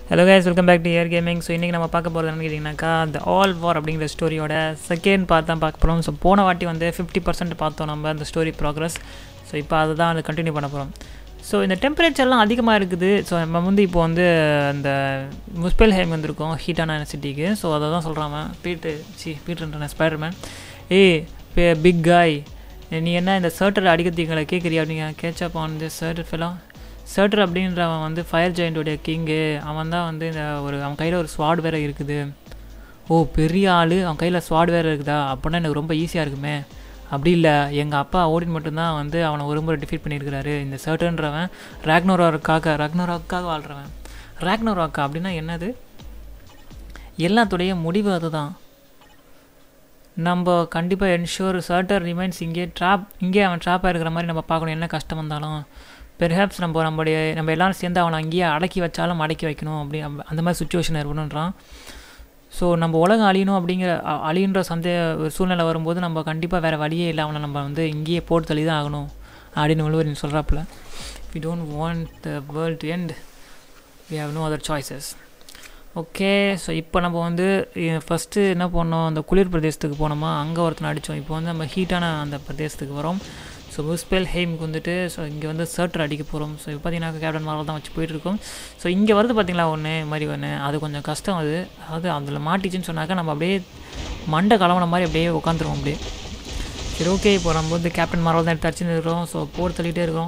hello guys welcome back to ear gaming so இன்றைக்கி நம்ம பார்க்க போகிறது என்னன்னு கேட்டிங்கனாக்கா அந்த ஆல் வார் அப்படிங்கிற ஸ்டோரியோட செகண்ட் பார்ட் தான் பார்க்க போகிறோம் ஸோ போன வாட்டி வந்து ஃபிஃப்டி பர்சன்ட் பார்த்தோம் நம்ம அந்த ஸ்டோரி ப்ராக்ரஸ் ஸோ இப்போ அதை தான் அது கண்டினியூ பண்ண போகிறோம் ஸோ இந்த டெம்பரேச்சர்லாம் அதிகமாக இருக்குது ஸோ நம்ம வந்து இப்போ வந்து அந்த முஸ்பெல் ஹேம் வந்திருக்கோம் ஹீட்டான சிட்டிக்கு ஸோ அதை தான் சொல்கிறான் பீட்டு சி பீட்டுன்ற ஸ்பைடர்மேன் ஏய் பிக் காய் நீ என்ன இந்த சர்ட்டர் அடிக்கிறதுங்களை கேட்குறியா அப்படிங்க கேச்சப் ஆன் தி சர்ட்டர் ஃபெல்லாம் சர்ட்டர் அப்படின்றவன் வந்து ஃபயர் ஜெயின்டோடைய கிங்கு அவன் தான் வந்து இந்த ஒரு அவன் கையில் ஒரு ஸ்வாட் வேறு இருக்குது ஓ பெரிய ஆள் அவன் கையில் ஸ்வாட் வேறு இருக்குதா அப்படின்னா எனக்கு ரொம்ப ஈஸியாக இருக்குமே அப்படி இல்லை எங்கள் அப்பா ஓடின் மட்டும்தான் வந்து அவனை ஒரு முறை டிஃபீட் பண்ணியிருக்கிறாரு இந்த சர்ட்டன்றவன் ராக்னோராக்காக ராக்னோராக்காக வாழ்கிறவன் ராக்னோராக்கா அப்படின்னா என்னது எல்லாத்துடைய முடிவு அதுதான் நம்ம கண்டிப்பாக என்ஷூர் சர்ட்டர் ரிமைன்ஸ் இங்கே ட்ராப் இங்கே அவன் ட்ராப்பாக இருக்கிற மாதிரி நம்ம பார்க்கணும் என்ன கஷ்டம் வந்தாலும் பெர்ஹாப்ஸ் நம்ம நம்மளுடைய நம்ம எல்லோரும் சேர்ந்து அவனை அங்கேயே அடக்கி வச்சாலும் அடக்கி வைக்கணும் அப்படி அந்த மாதிரி சுச்சுவேஷன் ஏற்படுன்றான் ஸோ நம்ம உலகம் அழியணும் அப்படிங்கிற அழியுன்ற சந்தே ஒரு சூழ்நிலை வரும்போது நம்ம கண்டிப்பாக வேறு வழியே இல்லை அவனை நம்ம வந்து இங்கேயே போட்டு தள்ளி தான் ஆகணும் அப்படின்னு உழுவர் சொல்கிறாப்புல we don't want the world to end we have no other choices okay so இப்போ நம்ம வந்து ஃபஸ்ட்டு என்ன பண்ணோம் அந்த குளிர் பிரதேசத்துக்கு போனோமா அங்கே ஒருத்தனை அடித்தோம் இப்போ வந்து நம்ம ஹீட்டான அந்த பிரதேசத்துக்கு வரோம் ஸோ முஸ்பெல் ஹெய்முக்கு வந்துட்டு ஸோ இங்கே வந்து சர்ட்டர் அடிக்க போகிறோம் ஸோ இப்போ பார்த்தீங்கன்னா கேப்டன் மாரல் தான் வச்சு போயிட்டுருக்கோம் ஸோ இங்கே வருது பார்த்தீங்களா ஒன்று மாதிரி ஒன்று அது கொஞ்சம் கஷ்டம் அது அதாவது அதில் மாட்டிச்சுன்னு சொன்னாக்கா நம்ம அப்படியே மண்டை கலவன மாதிரி அப்படியே உட்காந்துருவோம் அப்படியே சரி ஓகே இப்போ நம்ம வந்து கேப்டன் மாரல் தான் எடுத்து அடிச்சுன்னு இருக்கிறோம் ஸோ போர் தள்ளிகிட்டே இருக்கிறோம்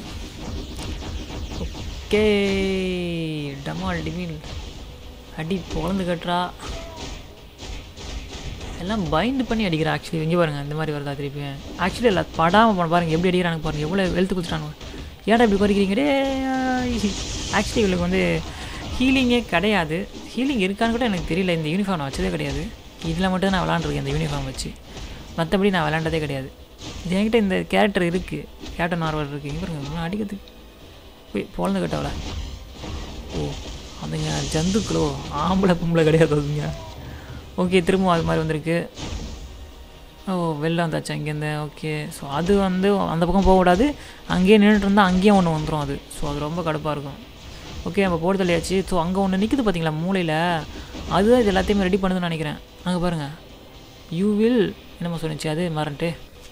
ஓகே டமால் டிமில் அடி பொழந்து கட்டுறா எல்லாம் பைண்ட் பண்ணி அடிக்கிறா ஆக்சுவலி இங்கே பாருங்கள் இந்த மாதிரி வருதா திருப்பி ஆக்சுவலி இல்லை படாமல் பண்ண பாருங்கள் எப்படி அடிக்கிறாங்க பாருங்கள் எவ்வளோ வெளுத்து கொடுத்துட்டாங்க ஏடா இப்படி குறைக்கிறீங்க டே ஆக்சுவலி இவளுக்கு வந்து ஹீலிங்கே கிடையாது ஹீலிங் இருக்கான்னு கூட எனக்கு தெரியல இந்த யூனிஃபார்ம் நான் வச்சதே கிடையாது இதில் மட்டும் நான் விளாண்டுருக்கேன் இந்த யூனிஃபார்ம் வச்சு மற்றபடி நான் விளாண்டதே கிடையாது என்கிட்ட இந்த கேரக்டர் இருக்குது கேப்டன் மார்வல் இருக்குது இங்கே பாருங்க அடிக்கிறதுக்கு போய் பொழந்து கட்டவளை ஓ அதுங்க ஜந்துக்களோ ஆம்பளை பொம்பளை கிடையாது அதுங்க ஓகே திரும்பவும் அது மாதிரி வந்திருக்கு ஓ வெளில வந்தாச்சு அங்கேருந்து ஓகே ஸோ அது வந்து அந்த பக்கம் போகக்கூடாது அங்கேயே நின்றுட்டு இருந்தால் அங்கேயும் ஒன்று வந்துடும் அது ஸோ அது ரொம்ப கடுப்பாக இருக்கும் ஓகே நம்ம போட்டு தள்ளியாச்சு ஸோ அங்கே ஒன்று நிற்குது பார்த்தீங்களா மூளையில் அதுதான் இது எல்லாத்தையுமே ரெடி பண்ணுதுன்னு நினைக்கிறேன் அங்கே பாருங்கள் யூ வில் என்னமோ சொன்னிச்சு அது மறந்துட்டு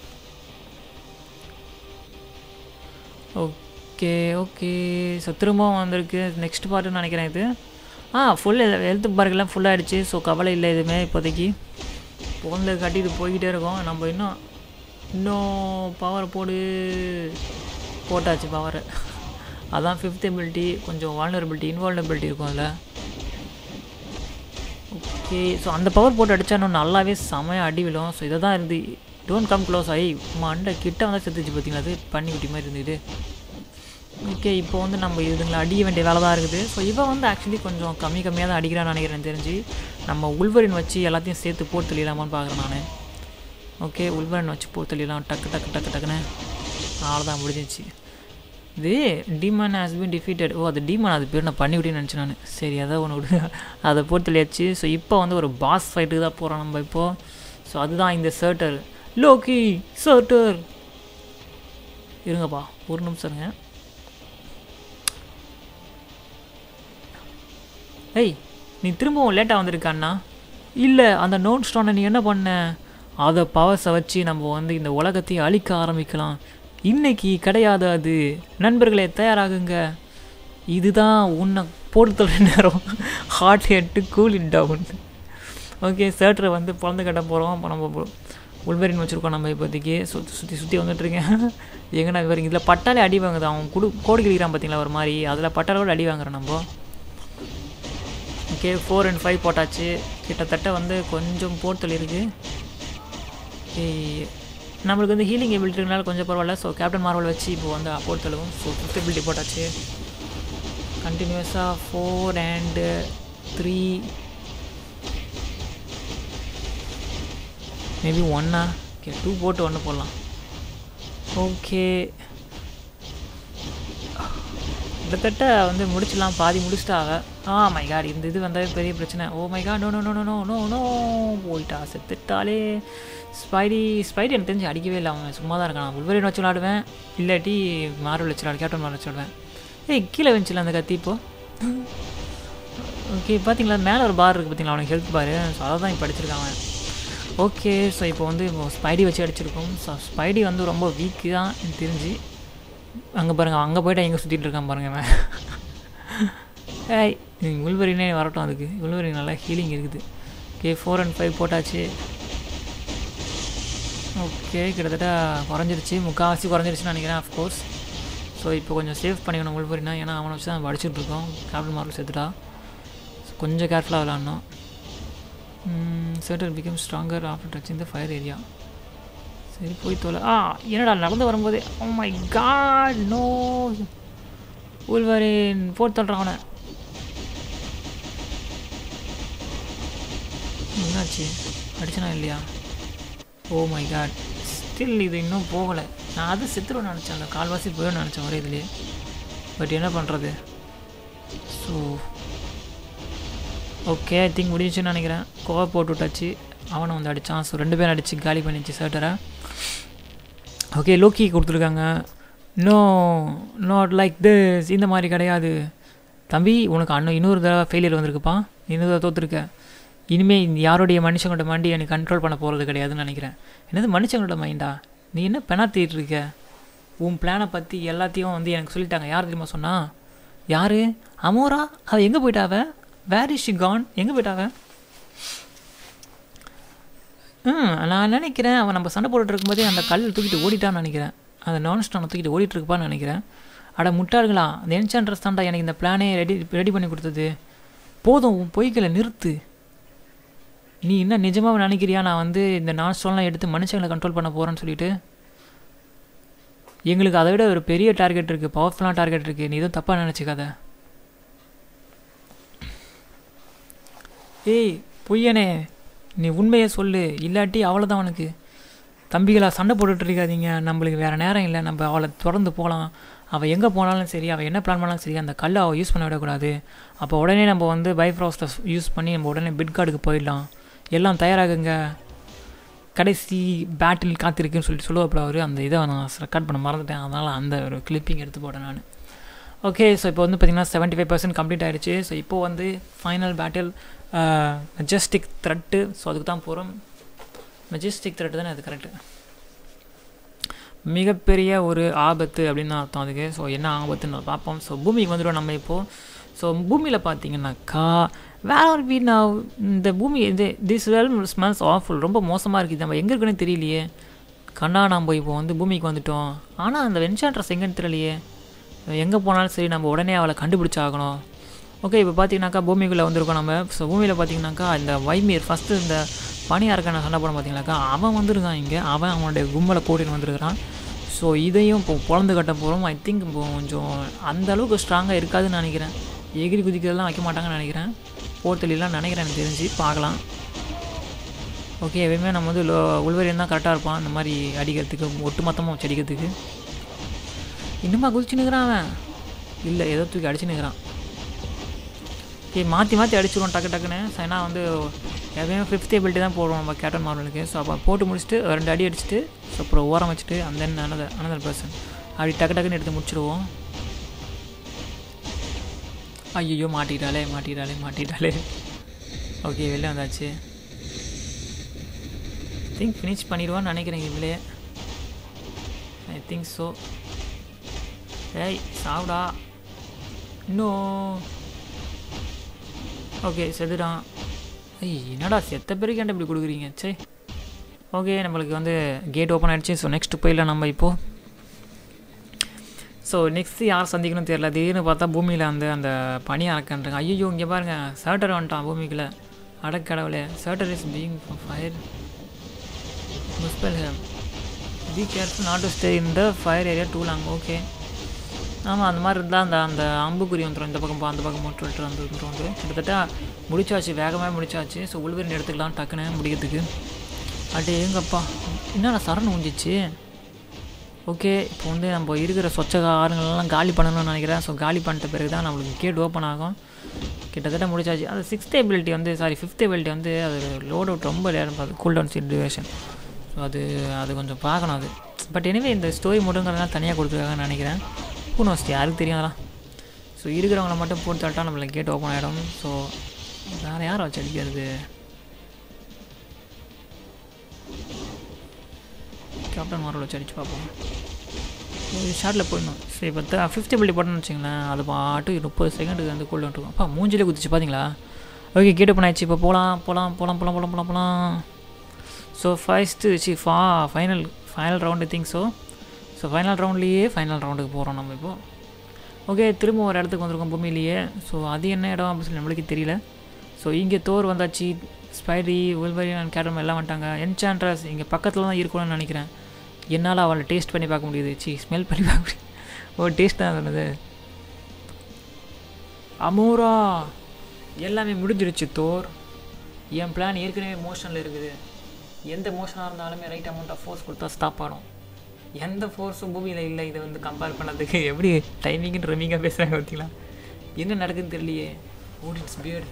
ஓகே ஓகே ஸோ திரும்பவும் வந்திருக்கு நெக்ஸ்ட் பார்ட்டுன்னு நினைக்கிறேன் இது ஆ ஃபுல் ஹெல்த் பார்க்கெல்லாம் ஃபுல்லாகிடுச்சு ஸோ கவலை இல்லை எதுவுமே இப்போதைக்கு ஃபோனில் கட்டிட்டு போய்கிட்டே இருக்கோம் நம்ம இன்னும் இன்னும் பவர் போடு போட்டாச்சு பவரை அதான் ஃபிஃப்த் எபிலிட்டி கொஞ்சம் வால்னரபிலிட்டி இன்வால்னபிலிட்டி இருக்கும் அதில் ஓகே ஸோ அந்த பவர் போட்டு அடித்தா இன்னும் நல்லாவே செமையாக அடி விழும் ஸோ இதை தான் இருந்து டோன்ட் கம் க்ளோஸ் ஆகி மண்டை கிட்ட வந்தால் செத்துச்சு பார்த்தீங்களா அது பண்ணி விட்டி மாதிரி இருந்துது ஓகே இப்போ வந்து நம்ம இதுங்களை அடிக்க வேண்டிய வேலை தான் இருக்குது ஸோ இவன் வந்து ஆக்சுவலி கொஞ்சம் கம்மி கம்மியாக தான் அடிக்கிறான்னு நினைக்கிறேன் தெரிஞ்சு நம்ம உள்வரின் வச்சு எல்லாத்தையும் சேர்த்து போட்டு தள்ளிடலாமான்னு பார்க்குறேன் நான் ஓகே உள்வரின் வச்சு போட்டு தள்ளிடலாம் டக்கு டக்கு டக்கு டக்குன்னு அவ்வளோதான் முடிஞ்சிச்சு இது demon has been defeated oh அது டீமன் அது பேர் நான் பண்ணி விட்டேன்னு நினச்சேன் நான் சரி அதான் ஒன்று விடு அதை போட்டு தள்ளியாச்சு ஸோ இப்போ வந்து ஒரு பாஸ் ஃபைட்டுக்கு தான் போகிறோம் நம்ம இப்போது ஸோ அதுதான் இந்த சர்ட்டர் லோக்கி சர்ட்டர் இருங்கப்பா ஒரு நிமிஷம் இருங்க ஏய் நீ திரும்பவும் லேட்டாக வந்திருக்காண்ணா இல்லை அந்த நோட் ஸ்டோனை நீ என்ன பண்ண அதை பவர்ஸை வச்சு நம்ம வந்து இந்த உலகத்தையே அழிக்க ஆரம்பிக்கலாம் இன்னைக்கு கிடையாது அது நண்பர்களே தயாராகுங்க இதுதான் உன்னை போடுத்தல் நேரம் hot head cool it down okay சேட்டரை வந்து பிறந்த கட்ட போகிறோம் அப்போ நம்ம உள்வரின் வச்சுருக்கோம் நம்ம இப்போதைக்கு சுற்றி சுற்றி சுற்றி வந்துட்டுருக்கேன் எங்கன்னா இவர் இதில் பட்டாலே அடி வாங்குது அவன் குடு கோடு கிழிக்கிறான் பார்த்தீங்களா ஒரு மாதிரி அதில் பட்டாலே கூட அடி வாங்குறோம் நம்ம ஓகே ஃபோர் அண்ட் ஃபைவ் போட்டாச்சு கிட்டத்தட்ட வந்து கொஞ்சம் போர்த்தல் இருக்குது நம்மளுக்கு வந்து ஹீலிங் எபிலிட்டினால கொஞ்சம் பரவாயில்ல ஸோ கேப்டன் மார்வல் வச்சு இப்போ வந்து போர்த்தலுவும் ஸோ ஃபிஃப்த் எபிலிட்டி போட்டாச்சு கண்டினியூஸாக ஃபோர் அண்டு த்ரீ மேபி ஒன்னா ஓகே டூ போட்டு ஒன்று போடலாம் ஓகே கிட்டத்தட்ட வந்து முடிச்சிடலாம் பாதி முடிச்சிட்டா அவ ஆ மை காட் இந்த இது வந்தாவே பெரிய பிரச்சனை oh my god no no no no no no no போயிட்டா செத்துட்டாலே ஸ்பைடி ஸ்பைடி எனக்கு தெரிஞ்சு அடிக்கவே இல்லை அவன் சும்மா தான் இருக்கான் உள்வரின் வச்சு விளாடுவேன் இல்லாட்டி மார்வல் வச்சு விளாடு கேப்டன் மார்வல் வச்சு விளாடுவேன் ஏய் கீழே வந்துச்சுல அந்த கத்தி இப்போ ஓகே பார்த்தீங்களா மேலே ஒரு பார் இருக்குது பார்த்தீங்களா அவனுக்கு ஹெல்த் பார் ஸோ அதை தான் இப்போ அடிச்சிருக்கான் அவன் ஓகே ஸோ இப்போ வந்து இப்போ ஸ்பைடி வச்சு அடிச்சிருக்கோம் ஸோ ஸ்பைடி வந்து ரொம்ப வீக்கு தான் எனக்கு தெரிஞ்சு அங்கே பாருங்கள் அங்கே போய்ட்டு எங்கே சுற்றிட்டு இருக்கான் பாருங்க அவன் ஏய் உள்வரினே வரட்டும் அதுக்கு உள்வரின் நல்லா ஹீலிங் இருக்குது ஓகே ஃபோர் அண்ட் ஃபைவ் போட்டாச்சு ஓகே கிட்டத்தட்ட குறைஞ்சிருச்சு முக்கால்வாசி குறைஞ்சிருச்சுன்னு நினைக்கிறேன் அஃப்கோர்ஸ் ஸோ இப்போ கொஞ்சம் சேவ் பண்ணிக்கணும் உள்வரினா ஏன்னா அவனை வச்சு தான் அடிச்சுட்டு இருக்கோம் கேப்டன் மார்க் சேர்த்துட்டா So, கொஞ்சம் கேர்ஃபுல்லாக விளாட்ணும் Surtur become stronger after touching the fire area சரி போய் தோல ஆ என்னடா நடந்து வரும்போதே oh my god no Wolverine போட்டு தள்ளுறான் அவனை என்னாச்சு அடிச்சனா இல்லையா ஓ மை காட் ஸ்டில் இது இன்னும் போகலை நான் அது செத்துருவேன் நினச்சேன் அந்த கால்வாசி போயிடும் நினச்சேன் ஒரே இதுலேயே பட் என்ன பண்ணுறது ஸோ ஓகே ஐ திங்க் முடிஞ்சுன்னு நினைக்கிறேன் கோவா போட்டு விட்டாச்சு அவனை வந்து அடித்தான் ஸோ ரெண்டு பேரும் அடித்து காலி பண்ணிச்சு சர்ட்டரை ஓகே லோக்கி கொடுத்துருக்காங்க நோ நாட் லைக் திஸ் இந்த மாதிரி கிடையாது தம்பி உனக்கு அண்ணன் இன்னொரு தடவை ஃபெயிலியர் வந்திருக்குப்பா இன்னொரு தடவை தோற்றுருக்க இனிமேல் யாருடைய மனுஷங்களோட மைண்டி எனக்கு கண்ட்ரோல் பண்ண போகிறது கிடையாதுன்னு நினைக்கிறேன் என்னது மனுஷங்களோட மைண்டா நீ என்ன பெணாத்திட்டு இருக்க உன் பிளானை பற்றி எல்லாத்தையும் வந்து எனக்கு சொல்லிட்டாங்க யார் தெரியுமா சொன்னா யார் அமோரா அவள் எங்கே போயிட்டாவ வேர் இஸ் ஷி கான் எங்கே போயிட்டாவ ம் நான் நினைக்கிறேன் அவன் நம்ம சண்டை போட்டுட்டு இருக்கும்போதே அந்த கல் தூக்கிட்டு ஓடிட்டான்னு நினைக்கிறேன் அந்த நான் ஸ்டானை தூக்கிட்டு ஓடிட்டு இருப்பான்னு நினைக்கிறேன் அட முட்டாளுங்களா அந்த என்சான்ட்ரஸ் தான்டா எனக்கு இந்த பிளானே ரெடி ரெடி பண்ணி கொடுத்தது போதும் உன் பொய்களை நிறுத்து நீ என்ன நிஜமாக நினைக்கிறியா நான் வந்து இந்த நான் ஸ்டோன்லாம் எடுத்து மனுஷங்களை கண்ட்ரோல் பண்ண போகிறேன்னு சொல்லிட்டு எங்களுக்கு அதை விட ஒரு பெரிய டார்கெட் இருக்குது பவர்ஃபுல்லான டார்கெட் இருக்குது நீ எதுவும் தப்பாக நினச்சிக்காத ஏய் பொய்யனே நீ உண்மையை சொல்லு இல்லாட்டி அவ்வளோதான் அவனுக்கு தம்பிகளா சண்டை போட்டுட்டு இருக்காதீங்க நம்மளுக்கு வேறு நேரம் இல்லை நம்ம அவளை தொடர்ந்து போகலாம் அவள் எங்கே போனாலும் சரி அவள் என்ன பிளான் பண்ணாலும் சரி அந்த கல்லை அவள் யூஸ் பண்ண விடக்கூடாது அப்போ உடனே நம்ம வந்து பைஃப்ராஸ்ட்டை யூஸ் பண்ணி நம்ம உடனே பிட் கார்டுக்கு போயிடலாம் எல்லாம் தயாராகுங்க கடைசி பேட்டில் காத்திருக்குன்னு சொல்லிட்டு சொல்லுவாப்புல அவர் அந்த இதை நான் ரெக்கார்ட் பண்ண மறந்துட்டேன் அதனால் அந்த ஒரு கிளிப்பிங் எடுத்து போட்டேன் நான் ஓகே ஸோ இப்போ வந்து பார்த்திங்கன்னா செவன்ட்டி ஃபைவ் பர்சன்ட் கம்ப்ளீட் ஆகிடுச்சு ஸோ இப்போ வந்து final battle majestic threat so அதுக்கு தான் போகிறோம் மெஜஸ்டிக் த்ரெட்டு தானே அது கரெக்டு மிகப்பெரிய ஒரு ஆபத்து அப்படின்னு தான் அர்த்தம் அதுக்கு ஸோ என்ன ஆபத்துன்னு பார்ப்போம் ஸோ பூமிக்கு வந்துடுவோம் நம்ம இப்போது ஸோ பூமியில் பார்த்தீங்கன்னாக்கா வேற ஒரு வீட் நான் இந்த பூமி இது திஸ் வெல் ஸ்மெல்ஸ் ஆஃபுல் ரொம்ப மோசமாக இருக்குது நம்ம எங்கே இருக்குன்னு தெரியலையே கண்ணா நம்ம இப்போ வந்து பூமிக்கு வந்துட்டோம் ஆனால் அந்த வென்சான்ட்ரஸ் எங்கேன்னு தெரியலையே எங்கே போனாலும் சரி நம்ம உடனே அவளை கண்டுபிடிச்சாகணும் ஓகே இப்போ பார்த்தீங்கன்னாக்கா பூமிக்குள்ளே வந்திருக்கோம் நம்ம ஸோ பூமியில் பார்த்தீங்கன்னாக்கா இந்த வைமீர் ஃபஸ்ட்டு இந்த பனியாருக்கான சண்டை போட பார்த்தீங்கன்னாக்கா அவன் வந்திருக்கான் இங்கே அவன் அவனுடைய கும்பலை கூட்டின்னு வந்திருக்கிறான் ஸோ இதையும் இப்போ பொழந்து கட்ட போகிறோம் ஐ திங்க் இப்போ கொஞ்சம் அந்த அளவுக்கு ஸ்ட்ராங்காக இருக்காதுன்னு நினைக்கிறேன் எகிரி குதிக்கிறதெல்லாம் வைக்க மாட்டாங்கன்னு நினைக்கிறேன் போர்த்தலிலாம் நினைக்கிறேன் எனக்கு தெரிஞ்சு பார்க்கலாம் ஓகே எப்பயுமே நம்ம வந்து லோ உள்வரையும் தான் கரெக்டாக இருப்பான் இந்த மாதிரி அடிக்கிறதுக்கு ஒட்டு மொத்தமாக வச்சு அடிக்கிறதுக்கு இன்னுமா குதிச்சு நிற்கிறான் அவன் இல்லை ஏதோ தூக்கி அடிச்சு நிற்கிறான் ஓகே மாற்றி மாற்றி அடிச்சிடுவோம் டக்கு டக்குன்னு ஸோ ஏன்னா வந்து எப்பயுமே ஃபிஃப்த் எபிலிட்டி தான் போடுவோம் நம்ம கேட்டன் மார்வலுக்கு ஸோ அப்போ போட்டு முடிச்சுட்டு ரெண்டு அடி அடிச்சுட்டு ஸோ அப்புறம் ஓரம் வச்சுட்டு அந்த தென் அனதர் அனதர் பர்சன் அப்படி டக்கு டக்குன்னு எடுத்து முடிச்சிடுவோம் ஐயோ மாட்டிக்கிட்டாலே மாட்டிக்கிட்டாலே மாட்டிக்கிட்டாலே ஓகே வெளில வந்தாச்சு திங்க் ஃபினிஷ் பண்ணிடுவான்னு நினைக்கிறேன் இவ்வளே ஐ திங்க் ஸோ ஏய் சாவுடா இன்னும் ஓகே செதுடான் ஐய் என்னடா செத்த பேருக்கு ஏன்டா இப்படி கொடுக்குறீங்க சே ஓகே நம்மளுக்கு வந்து கேட் ஓப்பன் ஆகிடுச்சு ஸோ நெக்ஸ்ட் போயிடலாம் நம்ம இப்போது ஸோ நெக்ஸ்ட்டு யார் சந்திக்கணும்னு தெரியல திடீர்னு பார்த்தா பூமியில் வந்து அந்த பனி அறக்கன்றாங்க ஐயோ இங்கே பாருங்கள் சர்ட்டர் வந்துட்டான் பூமிக்குள்ளே அடக்கடவுளே Surtur is being fire Muspelheim be careful not to stay in the fire area too long okay ஆமாம் அந்த மாதிரி இருந்தால் அந்த அந்த அம்புக்குறி வந்துடும் இந்த பக்கம் போ அந்த பக்கம் மட்டும் விட்டு வந்து வந்துடும் வந்து கிட்டத்தட்ட முடிச்சாச்சு வேகமாக முடிச்சாச்சு ஸோ உள்வரின் எடுத்துக்கலாம் டக்குன்னு முடிக்கிறதுக்கு அட்டே எங்கப்பா என்னடா சரண் ஊஞ்சிச்சு ஓகே இப்போ வந்து நம்ம இருக்கிற சொச்ச ஆறுங்களெல்லாம் காலி பண்ணணும்னு நினைக்கிறேன் ஸோ காலி பண்ணிட்ட பிறகு தான் நம்மளுக்கு கேட் ஓப்பன் ஆகும் கிட்டத்தட்ட முடிச்சாச்சு அது சிக்ஸ்த் எபிலிட்டி வந்து சாரி ஃபிஃப்த் எபிலிட்டி வந்து அது லோட் அவுட் ரொம்ப லேரம் அது கூல் டவுன் சிச்சுவேஷன் ஸோ அது அது கொஞ்சம் பார்க்கணும் அது பட் எனவே இந்த ஸ்டோரி மட்டுங்கிறதுனால தனியாக கொடுத்துருக்காங்கன்னு நினைக்கிறேன் பூனோஸ்ட் யாருக்கு தெரியும் அதெல்லாம் ஸோ இருக்கிறவங்கள மட்டும் போட்டு தட்டா நம்மளுக்கு கேட் ஓப்பன் ஆகிடும் ஸோ வேறு யாரை வச்சு அடிக்கிறது கேப்டன் மாரோட வச்சு அடிச்சு பார்ப்போம் ஒரு ஷார்ட்டில் போயிடணும் சரி இப்போ ஃபிஃப்டி பில்டி போட்டோன்னு வச்சிங்களேன் அது பாட்டு முப்பது செகண்டுக்கு வந்து கோல்டு வந்துருக்கும் அப்பா மூஞ்சிலே குதிச்சு பார்த்தீங்களா ஓகே கேட் ஓப்பன் ஆயிடுச்சு இப்போ போகலாம் போகலாம் போகலாம் போகலாம் போகலாம் போகலாம் போகலாம் ஸோ ஃபஸ்ட்டு சி ஃபா final final round think so so final ரவுண்ட்லேயே ஃபைனல் ரவுண்டுக்கு போகிறோம் நம்ம இப்போது ஓகே திரும்ப ஒரு இடத்துக்கு வந்திருக்கோம் பூமியிலேயே ஸோ அது என்ன இடம் அப்படின்னு சொல்லி நம்மளுக்கு தெரியல ஸோ இங்கே தோர் வந்தாச்சு ஸ்பைரி உல்வரி அண்ட் கேடம் எல்லாம் வந்துட்டாங்க என்சாண்ட்ரஸ் இங்கே பக்கத்தில் தான் இருக்கணும்னு நினைக்கிறேன் என்னால் அவளை டேஸ்ட் பண்ணி பார்க்க முடியுது சி ஸ்மெல் பண்ணி பார்க்க முடியுது ஓ டேஸ்ட் தான் சொன்னது அமோரா எல்லாமே முடிஞ்சிருச்சு தோர் என் பிளான் ஏற்கனவே மோஷனில் இருக்குது எந்த மோஷனாக இருந்தாலுமே ரைட் அமௌண்ட் ஆஃப் ஃபோர்ஸ் கொடுத்தா ஸ்டாப் ஆகும் எந்த ஃபோர்ஸும் பூமியில் இல்லை இதை வந்து கம்பேர் பண்ணதுக்கு எப்படி டைமிங்னு ரம்மிங்காக பேசுகிறாங்க பார்த்தீங்களா என்ன நடக்குதுன்னு தெரியலையே ஓடின்ஸ் பியர்டு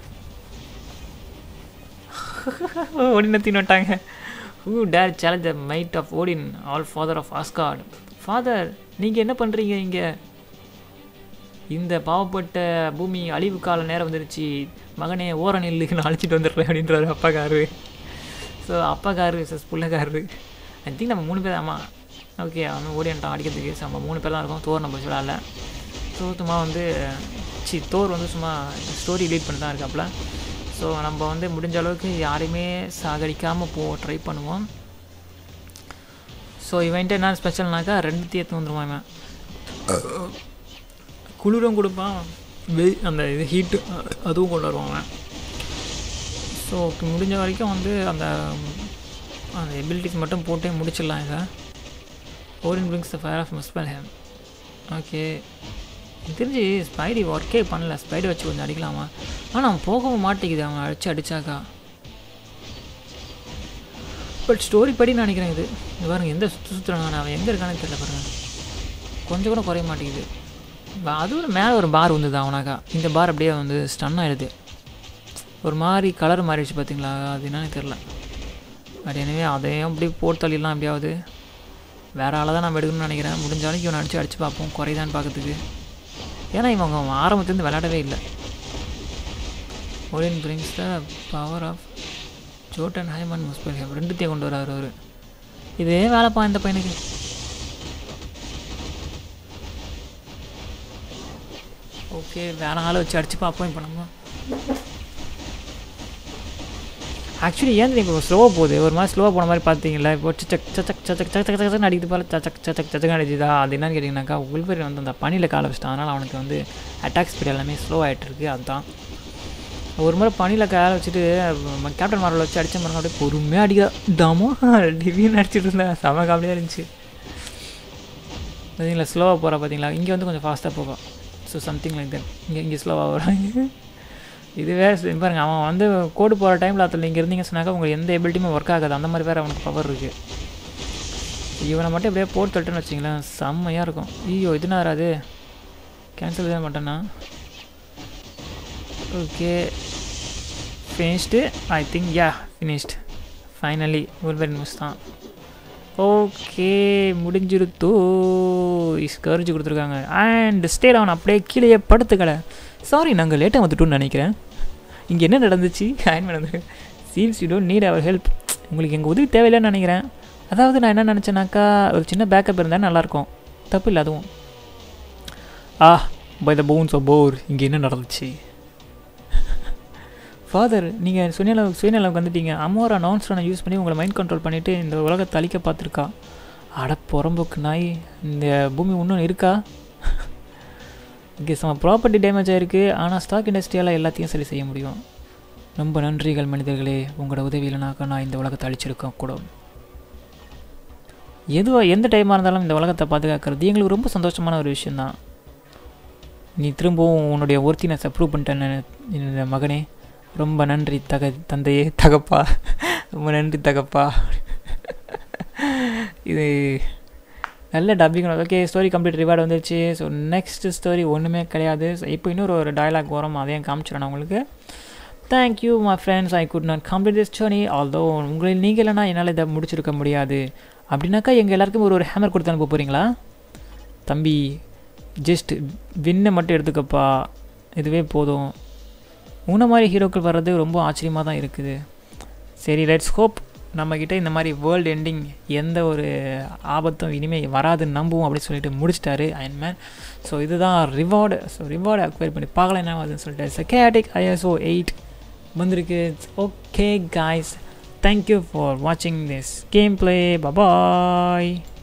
ஓடின தின்னுட்டாங்க who dare challenge the might of Odin all father of Asgard father நீங்கள் என்ன பண்ணுறீங்க இங்கே இந்த பாவப்பட்ட பூமி அழிவு கால நேரம் வந்துருச்சு மகனே ஓர நெல்லுக்கு நான் அழைச்சிட்டு வந்துடுறேன் அப்படின்றாரு அப்பாக்காரு ஸோ அப்பாக்காரு சஸ் புள்ளக்காரு ஐ திங்க் நம்ம மூணு பேர் ஆமாம் ஓகே அவன் ஓடியான்ட்டான் அடிக்கிறதுக்கு ஸோ நம்ம மூணு பேர் தான் இருக்கோம் தோர் நம்ம விளாட்ல ஸோ சும்மா வந்து சி தோர் வந்து சும்மா ஸ்டோரி லீட் பண்ணி தான் இருக்காப்புல ஸோ நம்ம வந்து முடிஞ்ச அளவுக்கு யாரையுமே சாகடிக்காமல் போ ட்ரை பண்ணுவோம் ஸோ இவன்ட்டு என்ன ஸ்பெஷல்னாக்கா ரெண்டு எடுத்து வந்துருவான் இவன் குளிரும் கொடுப்பான் வெய் அந்த இது ஹீட்டு அதுவும் கொண்டு வருவான் அவன் ஸோ முடிஞ்ச வரைக்கும் வந்து அந்த அந்த எபிலிட்டிஸ் மட்டும் போட்டே முடிச்சிடலாம் இதை Odin brings the fire of Muspelheim okay எனக்கு தெரிஞ்சு ஸ்பைடி ஒர்க்கே பண்ணல ஸ்பைடி வச்சு கொஞ்சம் அடிக்கலாமா ஆனால் அவன் போகவும் மாட்டேங்குது அவன் அடிச்சு அடித்தாக்கா பட் ஸ்டோரி படி நான் நினைக்கிறேன் இது இது பாருங்க எந்த சுற்று சுற்றுறாங்க அவன் எங்கே இருக்கானே தெரியல பாருங்க கொஞ்சம் கூட குறைய மாட்டேங்குது ப- அதுவும் மேலே ஒரு பார் வந்தது அவனாக்கா இந்த பார் அப்படியே வந்து ஸ்டன் ஆகிடுது ஒரு மாதிரி கலர் மாறிடுச்சு பார்த்தீங்களா அது என்னன்னு தெரில பட் எனவே அதையும் அப்படி போட்டு தள்ளிடலாம் எப்படியாவது வேற ஆளை தான் நம்ம எடுக்கணும்னு நினைக்கிறேன் முடிஞ்ச வரைக்கும் இவனை அடிச்சு அடிச்சு பார்ப்போம் குறையுதான்னு பார்க்கறதுக்கு ஏன்னா இவங்க ஆரம்பத்துலேருந்து விளையாடவே இல்லை Odin brings the power of Jotunheim Muspelheim ரெண்டுத்தையும் கொண்டு வராரு அவர் இதே வேலைப்பா இந்த பையனுக்கு ஓகே வேற ஆளை வச்சு அடிச்சு பார்ப்போம் இப்போ நம்ம ஆக்சுவலி ஏன் இப்போ ஸ்லோவாக போகுது ஒரு மாதிரி ஸ்லோவாக போன மாதிரி பார்த்தீங்களா இப்போ சச்சக் சச்சக் சச்சக் சச்சக் சச்சக் சச்சக் அடிக்குது போல சச்சக் சச்சக் சச்சக் அடிச்சுதா அது என்னன்னு கேட்டிங்கனாக்கா உள்வரி வந்து அந்த பனியில் கால வச்சிட்டான் அதனால் அவனுக்கு வந்து அட்டாக் ஸ்பீட் எல்லாமே ஸ்லோ ஆகிட்டு இருக்கு அதுதான் ஒரு முறை பனியில் கால வச்சுட்டு ம- கேப்டன் மார்வல் வச்சு அடிச்ச மாதிரி அப்படியே பொறுமையாக அடிக்கிறா டாமோ டிவின்னு அடிச்சிட்டு இருந்தேன் செம காமெடியாக இருந்துச்சு பார்த்தீங்களா ஸ்லோவாக போகிறா பார்த்தீங்களா இங்கே வந்து கொஞ்சம் ஃபாஸ்ட்டாக போவா ஸோ சம்திங் லைக் தட் இங்கே இங்கே ஸ்லோவாக வராங்க இதுவே சரி, பாருங்க அவன் வந்து கோடு போகிற டைமில் அதில் நீங்கள் இருந்தீங்க சொன்னாக்கா உங்களுக்கு எந்த எபிலிட்டியுமே ஒர்க் ஆகாது அந்த மாதிரி வேறு அவனுக்கு பவர் இருக்குது இவனை மட்டும் எப்படியே போட்டு தட்டுன்னு வச்சிங்களேன் செம்மையாக இருக்கும் ஐயோ இதுனா அது கேன்சல் தான் மாட்டேன்னா okay finished I think yeah finished finally Wolverine miss தான் ஓகே முடிஞ்சிருத்தோ ஸ்கர்ஜி கொடுத்துருக்காங்க அண்ட் ஸ்டே டவுன் அப்படியே கீழே படுத்துக்கலை சாரி நாங்கள் லேட்டாக வந்துட்டோம்னு நினைக்கிறேன் இங்கே என்ன நடந்துச்சு அயன் பண்ணது சீல்ஸ் you don't need our help உங்களுக்கு எங்கள் உதவி தேவையில்லைன்னு நினைக்கிறேன் அதாவது நான் என்ன நினச்சேனாக்கா ஒரு சின்ன பேக்கப் இருந்தால் நல்லாயிருக்கும் தப்பு இல்லை அதுவும் ah by the bones of Bor இங்கே என்ன நடந்துச்சு ஃபாதர் நீங்கள் சுயநலம் சுயநலம் வந்துட்டீங்க அம்மோரா நான்ஸ்டானை யூஸ் பண்ணி உங்களை மைண்ட் கண்ட்ரோல் பண்ணிவிட்டு இந்த உலகத்தை அழிக்க பார்த்துருக்கா அட புறம்போக்கு நாய் இந்த பூமி இன்னும் இருக்கா இங்கே நம்ம ப்ராப்பர்ட்டி டேமேஜ் ஆயிருக்கு ஆனால் ஸ்டாக் இண்டஸ்ட்ரியால் எல்லாத்தையும் சரி செய்ய முடியும் ரொம்ப நன்றிகள் மனிதர்களே உங்களோட உதவி இல்லைனாக்கா நான் இந்த உலகத்தை அழிச்சிருக்க கூட எதுவாக எந்த டைமாக இருந்தாலும் இந்த உலகத்தை பாதுகாக்கிறது எங்களுக்கு ரொம்ப சந்தோஷமான ஒரு விஷயந்தான் நீ திரும்பவும் உன்னுடைய ஒர்த்தினஸை ப்ரூவ் பண்ணிட்டேன்னு இந்த மகனே ரொம்ப நன்றி தக தந்தையே தகப்பா ரொம்ப நன்றி தகப்பா இது நல்ல dubbing okay story complete reward வந்துருச்சு ஸோ நெக்ஸ்ட் ஸ்டோரி ஒன்றுமே கிடையாது ஸோ இப்போ இன்னொரு ஒரு டயலாக் வரும் அதையும் காமிச்சிடணும் உங்களுக்கு thank you my friends I could not complete this story although உங்களில் நீங்கள் இல்லைனா என்னால் இதை முடிச்சிருக்க முடியாது அப்படின்னாக்கா எங்கள் எல்லாருக்கும் ஒரு ஒரு ஹேமர் கொடுத்து அனுப்ப போகிறீங்களா தம்பி ஜஸ்ட் வின்னை மட்டும் எடுத்துக்கப்பா இதுவே போதும் உன்ன மாதிரி ஹீரோக்கள் வர்றது ரொம்ப ஆச்சரியமாக தான் இருக்குது சரி லெட்ஸ் ஹோப் நம்மக்கிட்ட இந்த மாதிரி வேர்ல்டு எண்டிங் எந்த ஒரு ஆபத்தும் இனிமேல் வராதுன்னு நம்புவோம் அப்படின்னு சொல்லிட்டு முடிச்சிட்டாரு அயன் மேன் ஸோ இதுதான் ரிவார்டு ஸோ ரிவார்டு அக்வயர் பண்ணி பார்க்கலாம் என்ன ஆகுதுன்னு சொல்லிட்டு செகேட்டிக் ஐஎஸ்ஓ எயிட் வந்திருக்கு ஓகே காய்ஸ் தேங்க்யூ ஃபார் வாட்சிங் திஸ் கேம் பிளே பபாய்